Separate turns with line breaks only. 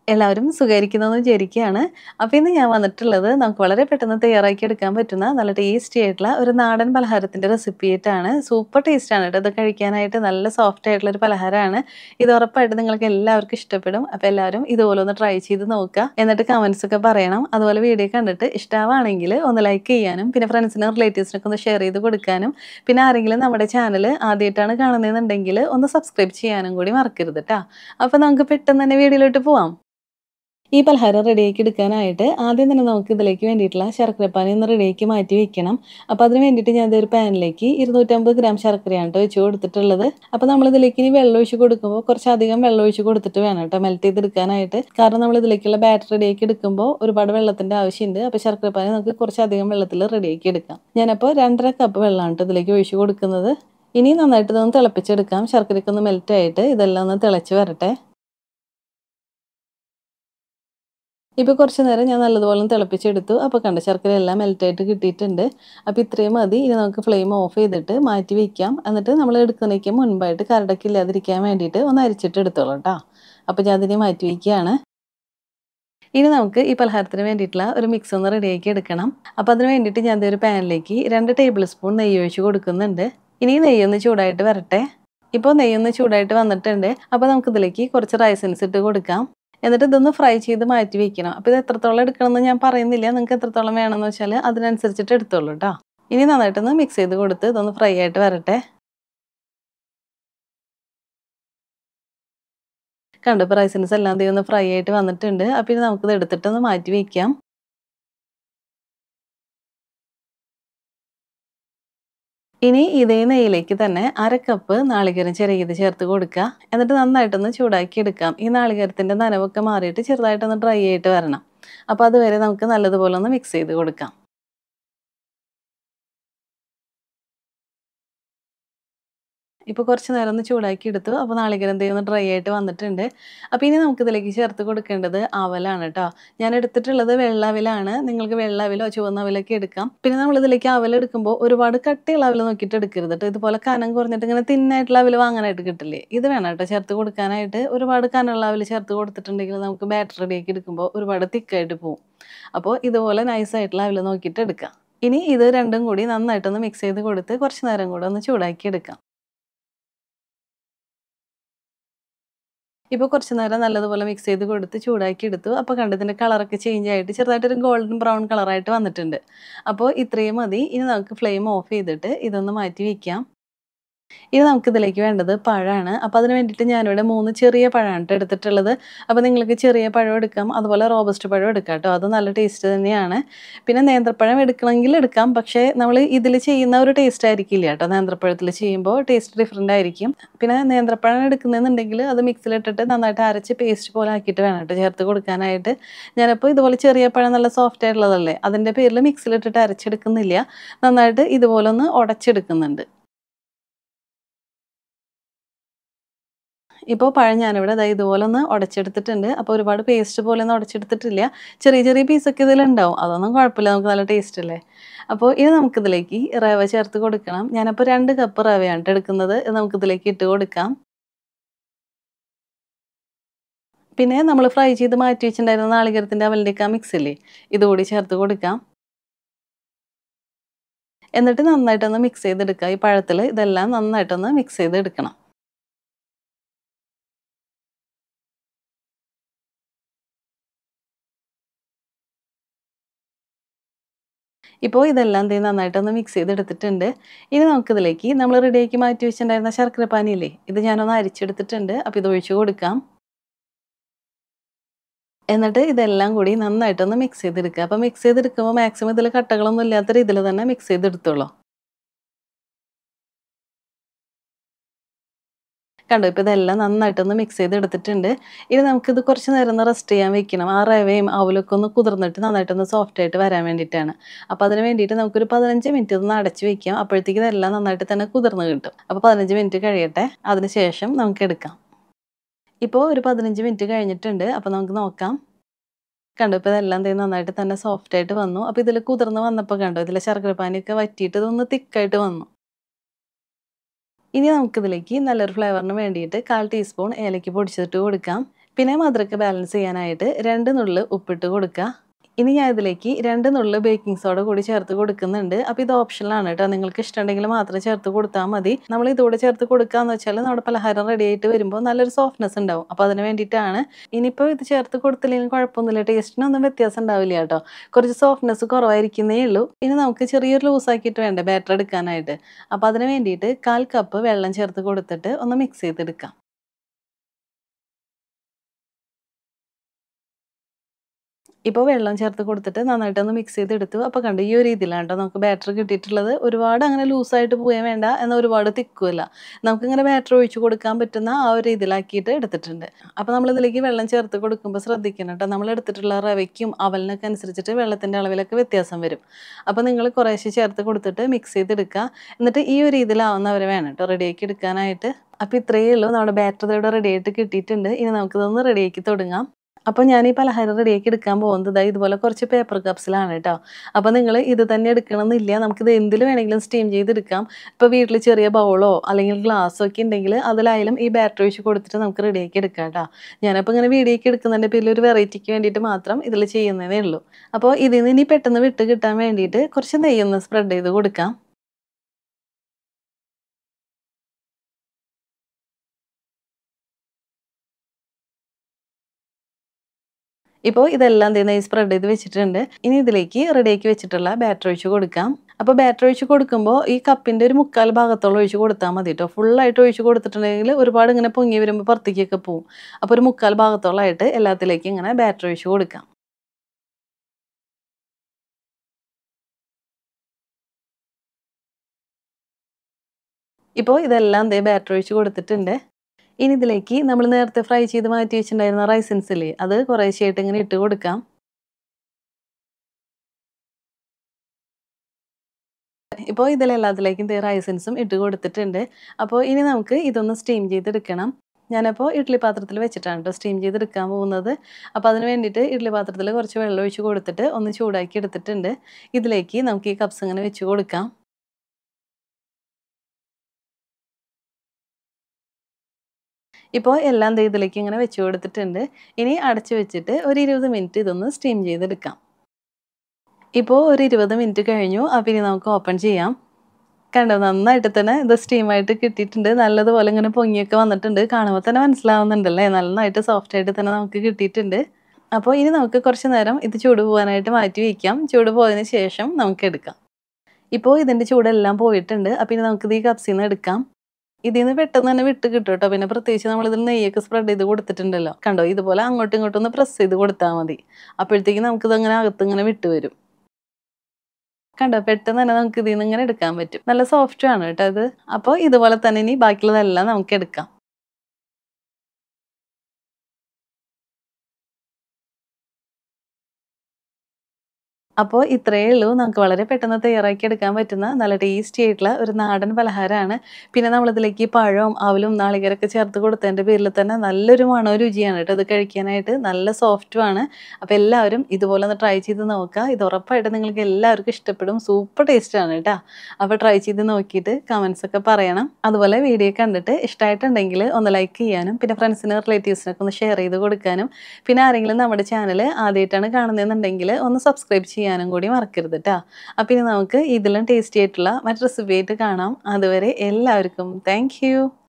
എല്ലാവരും സുഖായിരിക്കുന്നെന്ന് വിചാരിക്കുകയാണ്. അപ്പോൾ ഇന്ന് ഞാൻ വന്നിട്ടുള്ളത് നമുക്ക് വളരെ പെട്ടെന്ന് തയ്യാറാക്കി എടുക്കാൻ പറ്റുന്ന നല്ല ടേസ്റ്റി ആയിട്ടുള്ള ഒരു നാടൻ പലഹാരത്തിൻ്റെ റെസിപ്പി ആയിട്ടാണ്. സൂപ്പർ ടേസ്റ്റാണ് കേട്ടോ ഇത് കഴിക്കാനായിട്ട് നല്ല സോഫ്റ്റ് ആയിട്ടുള്ള ഒരു പലഹാരമാണ്. ഇത് ഉറപ്പായിട്ടും നിങ്ങൾക്ക് എല്ലാവർക്കും ഇഷ്ടപ്പെടും. അപ്പോൾ എല്ലാവരും ഇതുപോലെ ഒന്ന് ട്രൈ ചെയ്ത് നോക്കുക. എന്നിട്ട് കമൻസ് ഒക്കെ പറയണം. അതുപോലെ വീഡിയോ കണ്ടിട്ട് ഇഷ്ടമാണെങ്കിൽ ഒന്ന് ലൈക്ക് ചെയ്യാനും പിന്നെ ഫ്രണ്ട്സിനും റിലേറ്റീവ്സിനൊക്കെ ഒന്ന് ഷെയർ ചെയ്ത് കൊടുക്കാനും പിന്നെ ആരെങ്കിലും നമ്മുടെ ചാനൽ ആദ്യമായിട്ടാണ് കാണുന്നതെന്നുണ്ടെങ്കിൽ ഒന്ന് സബ്സ്ക്രൈബ് ചെയ്യാനും കൂടി മറക്കരുത് കേട്ടോ. അപ്പോൾ നമുക്ക് പെട്ടെന്ന് തന്നെ വീഡിയോയിലോട്ട് പോവാം. ഈ പലഹാരം റെഡിയാക്കി എടുക്കാനായിട്ട് ആദ്യം തന്നെ നമുക്ക് ഇതിലേക്ക് വേണ്ടിയിട്ടുള്ള ശർക്കരപ്പാനി ഒന്ന് റെഡിയാക്കി മാറ്റി വെക്കണം. അപ്പോൾ അതിന് വേണ്ടിയിട്ട് ഞാൻ ഒരു പാനിലേക്ക് 250 ഗ്രാം ശർക്കരയാണ് കേട്ടോ ഒഴിച്ച് കൊടുത്തിട്ടുള്ളത്. അപ്പോൾ നമ്മൾ ഇതിലേക്ക് ഇനി വെള്ളം ഒഴിച്ച് കൊടുക്കുമ്പോൾ കുറച്ചധികം വെള്ളം ഒഴിച്ച് കൊടുത്തിട്ട് വേണം കേട്ടോ മെൽറ്റ് ചെയ്തെടുക്കാനായിട്ട്. കാരണം നമ്മൾ ഇതിലേക്കുള്ള ബാറ്റർ റെഡിയാക്കി എടുക്കുമ്പോൾ ഒരുപാട് വെള്ളത്തിൻ്റെ ആവശ്യമുണ്ട്. അപ്പോൾ ശർക്കരപ്പാനി നമുക്ക് കുറച്ചധികം വെള്ളത്തിൽ റെഡിയാക്കി എടുക്കാം. ഞാനപ്പോൾ 2 1/2 കപ്പ് വെള്ളമാണ് കേട്ടോ ഇതിലേക്ക് ഒഴിച്ച് കൊടുക്കുന്നത്. ഇനി നന്നായിട്ട് ഇതൊന്ന് തിളപ്പിച്ചെടുക്കാം. ശർക്കരയൊക്കെ ഒന്ന് മെൽറ്റ് ആയിട്ട് ഇതെല്ലാം ഒന്ന് തിളച്ച് വരട്ടെ. ഇപ്പോൾ കുറച്ച് നേരം ഞാൻ നല്ലതുപോലെ ഒന്ന് തിളപ്പിച്ചെടുത്തു. അപ്പോൾ കണ്ടോ ശർക്കര എല്ലാം മെൽറ്റായിട്ട് കിട്ടിയിട്ടുണ്ട്. അപ്പോൾ ഇത്രയും മതി. ഇനി നമുക്ക് ഫ്ലെയിം ഓഫ് ചെയ്തിട്ട് മാറ്റി വയ്ക്കാം. എന്നിട്ട് നമ്മൾ എടുക്കുന്നതിന് മുൻപായിട്ട് കരടൊക്കെ ഇല്ലാതിരിക്കാൻ വേണ്ടിയിട്ട് ഒന്ന് അരിച്ചിട്ട് എടുത്തോളാം കേട്ടോ. അപ്പോൾ ഞാൻ അതിനെ മാറ്റി വയ്ക്കുകയാണ്. ഇനി നമുക്ക് ഈ പലഹാരത്തിന് വേണ്ടിയിട്ടുള്ള ഒരു മിക്സ് ഒന്ന് റെഡിയാക്കി എടുക്കണം. അപ്പോൾ അതിന് വേണ്ടിയിട്ട് ഞാൻ ഒരു പാനിലേക്ക് 2 ടേബിൾ സ്പൂൺ നെയ്യ് ഒഴിച്ച് കൊടുക്കുന്നുണ്ട്. ഇനി നെയ്യൊന്ന് ചൂടായിട്ട് വരട്ടെ. ഇപ്പോൾ നെയ്യൊന്ന് ചൂടായിട്ട് വന്നിട്ടുണ്ട്. അപ്പോൾ നമുക്കിതിലേക്ക് കുറച്ച് റൈസിൻസ് ഇട്ട് കൊടുക്കാം. എന്നിട്ട് ഇതൊന്ന് ഫ്രൈ ചെയ്ത് മാറ്റി വെക്കണം. അപ്പോൾ ഇത് എത്രത്തോളം എടുക്കണമെന്ന് ഞാൻ പറയുന്നില്ല. നിങ്ങൾക്ക് എത്രത്തോളം വേണമെന്ന് വെച്ചാൽ അതിനനുസരിച്ചിട്ട് എടുത്തോളൂ കേട്ടോ. ഇനി നന്നായിട്ടൊന്ന് മിക്സ് ചെയ്ത് കൊടുത്ത് ഇതൊന്ന് ഫ്രൈ ആയിട്ട് വരട്ടെ. കണ്ടോ ഇപ്പോൾ റൈസിൻസ് എല്ലാം ദേ ഒന്ന് ഫ്രൈ ആയിട്ട് വന്നിട്ടുണ്ട്. അപ്പോൾ ഇനി നമുക്കിത് എടുത്തിട്ടൊന്ന് മാറ്റി വയ്ക്കാം. ഇനി ഇതേ നെയ്യിലേക്ക് തന്നെ 1/2 കപ്പ് നാളികേരം ചിരകിയത് ചേർത്ത് കൊടുക്കുക. എന്നിട്ട് നന്നായിട്ടൊന്ന് ചൂടാക്കി എടുക്കാം. ഈ നാളികേരത്തിൻ്റെ നനവൊക്കെ മാറിയിട്ട് ചെറുതായിട്ടൊന്ന് ഡ്രൈ ആയിട്ട് വരണം. അപ്പോൾ അതുവരെ നമുക്ക് നല്ലതുപോലെ ഒന്ന് മിക്സ് ചെയ്ത് കൊടുക്കാം. ഇപ്പോൾ കുറച്ച് നേരം ഒന്ന് ചൂടാക്കി എടുത്തു. അപ്പോൾ നാളികേരം ദേ ഒന്ന് ഡ്രൈ ആയിട്ട് വന്നിട്ടുണ്ട്. അപ്പോൾ ഇനി നമുക്കിതിലേക്ക് ചേർത്ത് കൊടുക്കേണ്ടത് അവലാണ് കേട്ടോ. ഞാൻ എടുത്തിട്ടുള്ളത് വെള്ള അവിലാണ്. നിങ്ങൾക്ക് വെള്ള അവിലോ ചുവന്ന അവിലൊക്കെ എടുക്കാം. പിന്നെ നമ്മൾ ഇതിലേക്ക് അവൽ എടുക്കുമ്പോൾ ഒരുപാട് കട്ടിയുള്ള അവൽ നോക്കിയിട്ട് എടുക്കരുത് കേട്ടോ. ഇതുപോലെ കനം കുറഞ്ഞിട്ട് ഇങ്ങനെ തിന്നായിട്ടുള്ള അവൽ വാങ്ങാനായിട്ട് കിട്ടില്ലേ. ഇത് വേണം കേട്ടോ ചേർത്ത് കൊടുക്കാനായിട്ട്. ഒരുപാട് കനമുള്ള അവൽ ചേർത്ത് കൊടുത്തിട്ടുണ്ടെങ്കിൽ നമുക്ക് ബാറ്റർ റെഡിയാക്കി എടുക്കുമ്പോൾ ഒരുപാട് തിക്കായിട്ട് പോവും. അപ്പോൾ ഇതുപോലെ നൈസ് ആയിട്ടുള്ള അവൽ നോക്കിയിട്ട് എടുക്കുക. ഇനി ഇത് രണ്ടും കൂടി നന്നായിട്ടൊന്ന് മിക്സ് ചെയ്ത് കൊടുത്ത് കുറച്ച് നേരം കൂടെ ഒന്ന് ചൂടാക്കി എടുക്കാം. ഇപ്പോൾ കുറച്ച് നേരം നല്ലതുപോലെ മിക്സ് ചെയ്ത് കൊടുത്ത് ചൂടാക്കി എടുത്തു. അപ്പോൾ കണ്ടോ ഇതിൻ്റെ കളറൊക്കെ ചേഞ്ച് ആയിട്ട് ചെറുതായിട്ടൊരു ഗോൾഡൻ ബ്രൗൺ കളറായിട്ട് വന്നിട്ടുണ്ട്. അപ്പോൾ ഇത്രയും മതി. ഇനി നമുക്ക് ഫ്ലെയിം ഓഫ് ചെയ്തിട്ട് ഇതൊന്ന് മാറ്റി വയ്ക്കാം. ഇനി നമുക്കിതിലേക്ക് വേണ്ടത് പഴമാണ്. അപ്പോൾ അതിന് വേണ്ടിയിട്ട് ഞാനിവിടെ 3 ചെറിയ പഴമാണ് കേട്ടോ എടുത്തിട്ടുള്ളത്. അപ്പോൾ നിങ്ങൾക്ക് ചെറിയ പഴം എടുക്കാം. അതുപോലെ റോബസ്റ്റ് പഴം എടുക്കാം കേട്ടോ. അത് നല്ല ടേസ്റ്റ് തന്നെയാണ്. പിന്നെ നേന്ത്രപ്പഴം എടുക്കണമെങ്കിൽ എടുക്കാം. പക്ഷേ നമ്മൾ ഇതിൽ ചെയ്യുന്ന ഒരു ടേസ്റ്റ് ആയിരിക്കില്ല കേട്ടോ. നേന്ത്രപ്പഴത്തിൽ ചെയ്യുമ്പോൾ ടേസ്റ്റ് ഡിഫറൻ്റ് ആയിരിക്കും. പിന്നെ നേന്ത്രപ്പഴം എടുക്കുന്നതെന്നുണ്ടെങ്കിൽ അത് മിക്സിയിലിട്ടിട്ട് നന്നായിട്ട് അരച്ച് പേസ്റ്റ് പോലെ ആക്കിയിട്ട് വേണം കേട്ടോ ചേർത്ത് കൊടുക്കാനായിട്ട്. ഞാനപ്പോൾ ഇതുപോലെ ചെറിയ പഴം നല്ല സോഫ്റ്റ് ആയിട്ടുള്ളതല്ലേ അതിൻ്റെ പേരിൽ മിക്സിയിലിട്ടിട്ട് അരച്ചെടുക്കുന്നില്ല. നന്നായിട്ട് ഇതുപോലെ ഒന്ന് ഉടച്ചെടുക്കുന്നുണ്ട്. ഇപ്പോൾ പഴം ഞാനിവിടെ ദാ ഇതുപോലെ ഒന്ന് ഉടച്ചെടുത്തിട്ടുണ്ട്. അപ്പോൾ ഒരുപാട് പേസ്റ്റ് പോലെ ഒന്നും ഉടച്ചെടുത്തിട്ടില്ല. ചെറിയ ചെറിയ പീസൊക്കെ ഇതിലുണ്ടാവും. അതൊന്നും കുഴപ്പമില്ല. നമുക്ക് നല്ല ടേസ്റ്റ് അല്ലേ. അപ്പോൾ ഇനി നമുക്കിതിലേക്ക് റവ ചേർത്ത് കൊടുക്കണം. ഞാനപ്പോൾ 2 കപ്പ് റവയാണ് കേട്ടോ എടുക്കുന്നത്. ഇത് നമുക്കിതിലേക്ക് ഇട്ട് കൊടുക്കാം. പിന്നെ നമ്മൾ ഫ്രൈ ചെയ്ത് മാറ്റി വെച്ചിട്ടുണ്ടായിരുന്ന നാളികേരത്തിൻ്റെ അവലിൻ്റെയൊക്കെ ആ മിക്സ് ഇല്ലേ ഇതുകൂടി ചേർത്ത് കൊടുക്കാം. എന്നിട്ട് നന്നായിട്ടൊന്ന് മിക്സ് ചെയ്തെടുക്കുക. ഈ പഴത്തിൽ ഇതെല്ലാം നന്നായിട്ടൊന്ന് മിക്സ് ചെയ്തെടുക്കണം. ഇപ്പോൾ ഇതെല്ലാം ദേ നന്നായിട്ടൊന്ന് മിക്സ് ചെയ്തെടുത്തിട്ടുണ്ട്. ഇനി നമുക്കിതിലേക്ക് നമ്മൾ റെഡിയാക്കി മാറ്റി വെച്ചിട്ടുണ്ടായിരുന്ന ശർക്കരപ്പാനി ഇല്ലേ ഇത് ഞാനൊന്ന് അരിച്ചെടുത്തിട്ടുണ്ട്. അപ്പോൾ ഇത് ഒഴിച്ച് കൊടുക്കാം. എന്നിട്ട് ഇതെല്ലാം കൂടി നന്നായിട്ടൊന്ന് മിക്സ് ചെയ്തെടുക്കുക. അപ്പോൾ മിക്സ് ചെയ്തെടുക്കുമ്പോൾ മാക്സിമം ഇതിൽ കട്ടകളൊന്നും ഇല്ലാത്ത രീതിയിൽ തന്നെ മിക്സ് ചെയ്തെടുത്തോളൂ. കണ്ടോ ഇപ്പോൾ ഇതെല്ലാം നന്നായിട്ടൊന്ന് മിക്സ് ചെയ്തെടുത്തിട്ടുണ്ട്. ഇനി നമുക്കിത് കുറച്ച് നേരം ഒന്ന് റെസ്റ്റ് ചെയ്യാൻ വെക്കണം. ആ റവയും അവലൊക്കെ ഒന്ന് കുതിർന്നിട്ട് നന്നായിട്ടൊന്ന് സോഫ്റ്റ് ആയിട്ട് വരാൻ വേണ്ടിയിട്ടാണ്. അപ്പോൾ അതിന് വേണ്ടിയിട്ട് നമുക്കൊരു 15 മിനിറ്റ് ഒന്ന് അടച്ച് വെക്കാം. അപ്പോഴത്തേക്ക് ഇതെല്ലാം നന്നായിട്ട് തന്നെ കുതിർന്ന് കിട്ടും. അപ്പോൾ 15 മിനിറ്റ് കഴിയട്ടെ. അതിന് ശേഷം നമുക്ക് എടുക്കാം. ഇപ്പോൾ ഒരു 15 മിനിറ്റ് കഴിഞ്ഞിട്ടുണ്ട്. അപ്പോൾ നമുക്ക് നോക്കാം. കണ്ടോ ഇപ്പോൾ ഇതെല്ലാം ദേ നന്നായിട്ട് തന്നെ സോഫ്റ്റ് ആയിട്ട് വന്നു. അപ്പോൾ ഇതിൽ കുതിർന്ന് വന്നപ്പോൾ കണ്ടോ ഇതിലെ ശർക്കരപ്പാനിയൊക്കെ വറ്റിയിട്ട് ഇതൊന്ന് തിക്കായിട്ട് വന്നു. ഇനി നമുക്കിതിലേക്ക് നല്ലൊരു ഫ്ലേവറിന് വേണ്ടിയിട്ട് 1/4 ടീസ്പൂൺ ഏലക്ക പൊടിച്ചിട്ട് കൊടുക്കാം. പിന്നെ മധുരക്ക് ബാലൻസ് ചെയ്യാനായിട്ട് രണ്ട് നുള്ള് ഉപ്പിട്ട് കൊടുക്കുക ഇനി ഞാൻ ഇതിലേക്ക് രണ്ട് നുള്ള് ബേക്കിംഗ് സോഡ കൂടി ചേർത്ത് കൊടുക്കുന്നുണ്ട് അപ്പോൾ ഇത് ഓപ്ഷനിലാണ് കേട്ടോ നിങ്ങൾക്ക് ഇഷ്ടമുണ്ടെങ്കിൽ മാത്രം ചേർത്ത് കൊടുത്താൽ മതി നമ്മൾ ഇതുകൂടെ ചേർത്ത് കൊടുക്കാന്ന് വെച്ചാൽ നമ്മുടെ പലഹാരം റെഡി ആയിട്ട് വരുമ്പോൾ നല്ലൊരു സോഫ്റ്റ്നെസ് ഉണ്ടാവും അപ്പോൾ അതിന് വേണ്ടിയിട്ടാണ് ഇനിയിപ്പോൾ ഇത് ചേർത്ത് കൊടുത്തില്ലെങ്കിലും കുഴപ്പമൊന്നുമില്ല ടേസ്റ്റിനൊന്നും വ്യത്യാസം ഉണ്ടാവില്ല കേട്ടോ കുറച്ച് സോഫ്റ്റ്നെസ് കുറവായിരിക്കുന്നേ ഉള്ളൂ ഇനി നമുക്ക് ചെറിയൊരു ലൂസാക്കിയിട്ട് വേണ്ട ബാറ്റർ എടുക്കാനായിട്ട് അപ്പോൾ അതിന് വേണ്ടിയിട്ട് കാൽ കപ്പ് വെള്ളം ചേർത്ത് കൊടുത്തിട്ട് ഒന്ന് മിക്സ് ചെയ്തെടുക്കാം ഇപ്പോൾ വെള്ളം ചേർത്ത് കൊടുത്തിട്ട് നന്നായിട്ടൊന്ന് മിക്സ് ചെയ്തെടുത്തു അപ്പോൾ കണ്ടു ഈ ഒരു രീതിയിലാണ് കേട്ടോ നമുക്ക് ബാറ്റർ കിട്ടിയിട്ടുള്ളത് ഒരുപാട് അങ്ങനെ ലൂസായിട്ട് പോയാൽ വേണ്ട എന്നാൽ ഒരുപാട് തിക്കുമല്ല നമുക്കിങ്ങനെ ബാറ്റർ ഒഴിച്ച് കൊടുക്കാൻ പറ്റുന്ന ആ ഒരു രീതിയിലാക്കിയിട്ട് എടുത്തിട്ടുണ്ട് അപ്പോൾ നമ്മൾ ഇതിലേക്ക് വെള്ളം ചേർത്ത് കൊടുക്കുമ്പോൾ ശ്രദ്ധിക്കണം കേട്ടോ നമ്മൾ എടുത്തിട്ടുള്ള റവയ്ക്കും അവലിനൊക്കെ അനുസരിച്ചിട്ട് വെള്ളത്തിൻ്റെ അളവിലൊക്കെ വ്യത്യാസം വരും അപ്പോൾ നിങ്ങൾ കുറേശ്ശെ ചേർത്ത് കൊടുത്തിട്ട് മിക്സ് ചെയ്തെടുക്കുക എന്നിട്ട് ഈ ഒരു രീതിയിലാവുന്നവരെ വേണം കേട്ടോ റെഡിയാക്കി എടുക്കാനായിട്ട് അപ്പോൾ ഇത്രയേ ഉള്ളൂ നമ്മുടെ ബാറ്റർ ഇവിടെ റെഡി ആയിട്ട് കിട്ടിയിട്ടുണ്ട് ഇനി നമുക്കിതൊന്ന് റെഡിയാക്കി തുടങ്ങാം അപ്പോൾ ഞാൻ ഈ പലഹാരം റെഡിയാക്കി എടുക്കാൻ പോകുന്നത് ഇതുപോലെ കുറച്ച് പേപ്പർ കപ്സിലാണ് കേട്ടോ അപ്പോൾ നിങ്ങൾ ഇത് തന്നെ എടുക്കണമെന്നില്ല നമുക്കിത് എന്തിൽ വേണമെങ്കിലും സ്റ്റീം ചെയ്തെടുക്കാം ഇപ്പോൾ വീട്ടിൽ ചെറിയ ബൗളോ അല്ലെങ്കിൽ ഗ്ലാസ്സോ ഒക്കെ ഉണ്ടെങ്കിൽ അതിലായാലും ഈ ബാറ്റർ ഒഴിച്ച് കൊടുത്തിട്ട് നമുക്ക് റെഡിയാക്കി എടുക്കാം കേട്ടോ ഞാനപ്പോൾ ഇങ്ങനെ വീഡിയോക്ക് എടുക്കുന്നതിൻ്റെ പേരിൽ ഒരു വെറൈറ്റിക്ക് വേണ്ടിയിട്ട് മാത്രം ഇതിൽ ചെയ്യുന്നതേ ഉള്ളൂ അപ്പോൾ ഇതിൽ നിന്ന് ഇനി പെട്ടെന്ന് വിട്ട് കിട്ടാൻ വേണ്ടിയിട്ട് കുറച്ച് നെയ്യൊന്ന് സ്പ്രെഡ് ചെയ്ത് കൊടുക്കാം ഇപ്പോൾ ഇതെല്ലാം തന്നെ സ്പ്രെഡ് ചെയ്ത് വെച്ചിട്ടുണ്ട് ഇനി ഇതിലേക്ക് റെഡിയാക്കി വെച്ചിട്ടുള്ള ബാറ്റർ ഒഴിച്ച് കൊടുക്കാം അപ്പോൾ ബാറ്റർ ഒഴിച്ച് കൊടുക്കുമ്പോൾ ഈ കപ്പിൻ്റെ ഒരു മുക്കാൽ ഭാഗത്തോളം ഒഴിച്ച് കൊടുത്താൽ മതി കേട്ടോ ഫുള്ളായിട്ട് ഒഴിച്ച് കൊടുത്തിട്ടുണ്ടെങ്കിൽ ഒരുപാട് ഇങ്ങനെ പൊങ്ങി വരുമ്പോൾ പുറത്തേക്കൊക്കെ പോവും അപ്പോൾ ഒരു മുക്കാൽ ഭാഗത്തോളമായിട്ട് എല്ലാത്തിലേക്കും ഇങ്ങനെ ബാറ്റർ ഒഴിച്ച് കൊടുക്കാം ഇപ്പോൾ ഇതെല്ലാം ദേ ബാറ്റർ ഒഴിച്ച് കൊടുത്തിട്ടുണ്ട് ഇനി ഇതിലേക്ക് നമ്മൾ നേരത്തെ ഫ്രൈ ചെയ്ത് മാറ്റി വെച്ചിട്ടുണ്ടായിരുന്ന റൈസൻസ് ഇല്ലേ അത് കുറേശ്ശെയായിട്ട് ഇങ്ങനെ ഇട്ട് കൊടുക്കാം ഇപ്പോൾ ഇതിലെല്ലാത്തിലേക്കും തേ റൈസൻസും ഇട്ട് കൊടുത്തിട്ടുണ്ട് അപ്പോൾ ഇനി നമുക്ക് ഇതൊന്ന് സ്റ്റീം ചെയ്തെടുക്കണം ഞാനപ്പോൾ ഇഡ്ഡലി പാത്രത്തിൽ വെച്ചിട്ടാണ് കേട്ടോ സ്റ്റീം ചെയ്തെടുക്കാൻ പോകുന്നത് അപ്പോൾ അതിന് വേണ്ടിയിട്ട് ഇഡ്ഡലി പാത്രത്തിൽ കുറച്ച് വെള്ളം ഒഴിച്ച് കൊടുത്തിട്ട് ഒന്ന് ചൂടാക്കി എടുത്തിട്ടുണ്ട് ഇതിലേക്ക് നമുക്ക് ഈ കപ്സ് ഇങ്ങനെ വെച്ച് കൊടുക്കാം ഇപ്പോൾ എല്ലാം ദേ ഇതിലേക്ക് ഇങ്ങനെ വെച്ച് കൊടുത്തിട്ടുണ്ട് ഇനി അടച്ചു വെച്ചിട്ട് ഒരു ഇരുപത് മിനിറ്റ് ഇതൊന്ന് സ്റ്റീം ചെയ്തെടുക്കാം ഇപ്പോൾ ഒരു ഇരുപത് മിനിറ്റ് കഴിഞ്ഞു അപ്പോൾ ഇനി നമുക്ക് ഓപ്പൺ ചെയ്യാം കണ്ടോ നന്നായിട്ട് തന്നെ ഇത് സ്റ്റീമായിട്ട് കിട്ടിയിട്ടുണ്ട് നല്ലതുപോലെ ഇങ്ങനെ പൊങ്ങിയൊക്കെ വന്നിട്ടുണ്ട് കാണുമ്പോൾ തന്നെ മനസ്സിലാവുന്നുണ്ടല്ലേ നന്നായിട്ട് സോഫ്റ്റ് ആയിട്ട് തന്നെ നമുക്ക് കിട്ടിയിട്ടുണ്ട് അപ്പോൾ ഇനി നമുക്ക് കുറച്ച് നേരം ഇത് ചൂട് പോകാനായിട്ട് മാറ്റി വയ്ക്കാം ചൂട് പോയതിന് ശേഷം നമുക്ക് എടുക്കാം ഇപ്പോൾ ഇതിൻ്റെ ചൂടെല്ലാം പോയിട്ടുണ്ട് അപ്പോൾ ഇനി നമുക്കിത് ഈ കപ്സിൽ നിന്ന് എടുക്കാം ഇതിൽ നിന്ന് പെട്ടെന്ന് തന്നെ വിട്ട് കിട്ടും കേട്ടോ പിന്നെ പ്രത്യേകിച്ച് നമ്മൾ ഇതിൽ നെയ്യൊക്കെ സ്പ്രെഡ് ചെയ്ത് കൊടുത്തിട്ടുണ്ടല്ലോ കണ്ടോ ഇതുപോലെ അങ്ങോട്ടും ഇങ്ങോട്ടും ഒന്ന് പ്രസ് ചെയ്ത് കൊടുത്താൽ മതി അപ്പോഴത്തേക്ക് നമുക്കിത് അങ്ങനെ അകത്ത് ഇങ്ങനെ വിട്ട് വരും കണ്ടോ പെട്ടെന്ന് തന്നെ നമുക്ക് ഇതിൽ നിന്ന് ഇങ്ങനെ എടുക്കാൻ പറ്റും നല്ല സോഫ്റ്റ് ആണ് കേട്ടോ ഇത് അപ്പോൾ ഇതുപോലെ തന്നെ ഇനി ബാക്കിയുള്ളതെല്ലാം നമുക്ക് എടുക്കാം അപ്പോൾ ഇത്രയേ ഉള്ളൂ നമുക്ക് വളരെ പെട്ടെന്ന് തയ്യാറാക്കി എടുക്കാൻ പറ്റുന്ന നല്ല ടേസ്റ്റി ആയിട്ടുള്ള ഒരു നാടൻ പലഹാരമാണ് പിന്നെ നമ്മളിതിലേക്ക് പഴവും അവലും നാളികേരൊക്കെ ചേർത്ത് കൊടുത്തതിൻ്റെ പേരിൽ തന്നെ നല്ലൊരു മണവും രുചിയാണ് കേട്ടോ ഇത് കഴിക്കാനായിട്ട് നല്ല സോഫ്റ്റുമാണ് അപ്പോൾ എല്ലാവരും ഇതുപോലെ ഒന്ന് ട്രൈ ചെയ്ത് നോക്കുക ഇത് ഉറപ്പായിട്ട് നിങ്ങൾക്ക് എല്ലാവർക്കും ഇഷ്ടപ്പെടും സൂപ്പർ ടേസ്റ്റാണ് കേട്ടോ അപ്പോൾ ട്രൈ ചെയ്ത് നോക്കിയിട്ട് കമൻസ് ഒക്കെ പറയണം അതുപോലെ വീഡിയോ കണ്ടിട്ട് ഇഷ്ടമായിട്ടുണ്ടെങ്കിൽ ഒന്ന് ലൈക്ക് ചെയ്യാനും പിന്നെ ഫ്രണ്ട്സിന് റിലേറ്റീവ്സിനൊക്കെ ഒന്ന് ഷെയർ ചെയ്ത് കൊടുക്കാനും പിന്നെ ആരെങ്കിലും നമ്മുടെ ചാനൽ ആദ്യമായിട്ടാണ് കാണുന്നതെന്നുണ്ടെങ്കിൽ ഒന്ന് സബ്സ്ക്രൈബ് ചെയ്യാനും കൂടി മറക്കരുത് കേട്ടോ അപ്പം ഇനി നമുക്ക് ഇതിലും ടേസ്റ്റി ആയിട്ടുള്ള മറ്റു റെസിപ്പി ആയിട്ട് കാണാം അതുവരെ എല്ലാവർക്കും താങ്ക്